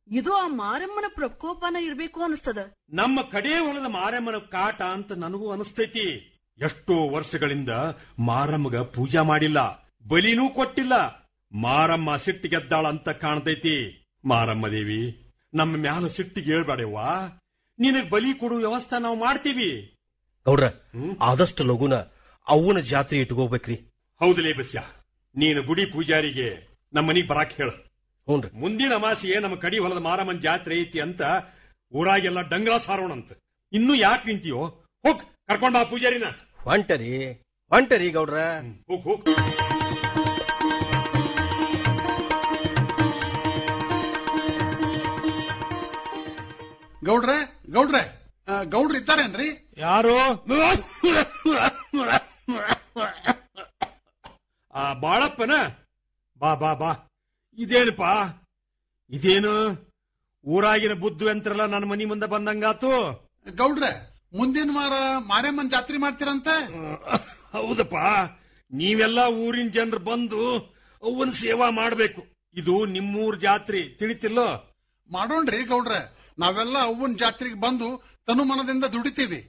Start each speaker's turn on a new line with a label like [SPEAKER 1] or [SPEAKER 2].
[SPEAKER 1] ಇದು ಆ ಮಾರಮ್ಮನ ಪ್ರಕೋಪನ ಇರ್ಬೇಕು ಅನಿಸ್ತದ
[SPEAKER 2] ನಮ್ಮ ಕಡೆ ಹೊಲದ ಮಾರಮ್ಮನ ಕಾಟ ಅಂತ ನನಗೂ ಅನಿಸ್ತೈತಿ ಎಷ್ಟೋ ವರ್ಷಗಳಿಂದ ಮಾರಮ್ಮಗ ಪೂಜಾ ಮಾಡಿಲ್ಲ ಬಲಿನೂ ಕೊಟ್ಟಿಲ್ಲ ಮಾರಮ್ಮ ಸಿಟ್ಟಿಗೆದ್ದಾಳ ಅಂತ ಕಾಣ್ತೈತಿ ಮಾರಮ್ಮ ದೇವಿ ನಮ್ಮ ಮ್ಯಾಲ ಸಿಟ್ಟಿಗೆ ಹೇಳ್ಬೇಡವ್ವಾ ನಿನಗ್ ಬಲಿ ಕೊಡುವ ವ್ಯವಸ್ಥೆ ನಾವು ಮಾಡ್ತೀವಿ
[SPEAKER 3] ಗೌಡ್ರ ಆದಷ್ಟು ಲಗುನ ಅವನ ಜಾತ್ರೆ ಇಟ್ಕೋಬೇಕ್ರಿ
[SPEAKER 2] ಹೌದಲೇ ಬಸ್ಯ ನೀನು ಗುಡಿ ಪೂಜಾರಿಗೆ ನಮ್ಮ ಮನಿಗ್ ಬರಾಕ್ ಹೇಳು
[SPEAKER 3] ಹ್ಞೂನ್ರಿ
[SPEAKER 2] ಮುಂದಿನ ಅಮಾಸಿಗೆ ನಮ್ಮ ಕಡಿ ಹೊಲದ ಮಾರಮ್ಮನ ಜಾತ್ರೆ ಐತಿ ಅಂತ ಊರಾಗೆಲ್ಲ ಡಂಗ್ರ ಸಾರೋಣಂತ ಇನ್ನು ಯಾಕೆ ನಿಂತೀಯೋ ಹೋಗ್ ಕರ್ಕೊಂಡ ಆ ಪೂಜಾರಿನ
[SPEAKER 3] ಹೊಂಟರಿ ಹೊಂಟರಿ ಗೌಡ್ರ
[SPEAKER 2] ಹೋಗ್ ಹೋಗ್
[SPEAKER 4] ಗೌಡ್ರೆ ಗೌಡ್ರೆ ಆ, ಗೌಡ್ರು ಇದ್ದಾರೇನ್ರಿ
[SPEAKER 2] ಯಾರು ಆ ಬಾಳಪ್ಪನ ಬಾ ಬಾ ಬಾ ಇದೇನಪ್ಪ ಇದೇನು ಊರಾಗಿನ ಬುದ್ಧು ಅಂತಾರಲ್ಲ ನನ್ನ ಮನಿ ಮುಂದೆ ಬಂದಂಗಾತು
[SPEAKER 4] ಗೌಡ್ರೆ ಮುಂದಿನ ವಾರ ಮಾರಮ್ಮನ್ ಜಾತ್ರೆ ಮಾಡ್ತೀರಂತೆ
[SPEAKER 2] ಹೌದಪ್ಪ ನೀವೆಲ್ಲ ಊರಿನ ಜನರು ಬಂದು ಅವನ ಸೇವಾ ಮಾಡ್ಬೇಕು ಇದು ನಿಮ್ಮೂರ್ ಜಾತ್ರೆ ತಿಳಿತಿಲ್ಲೋ
[SPEAKER 4] ಮಾಡೋಣ್ರಿ ಗೌಡ್ರೆ ನಾವೆಲ್ಲ ಅವ್ವನ್ ಜಾತ್ರೆಗೆ ಬಂದು ತನು ಮನದಿಂದ ದುಡಿತೀವಿ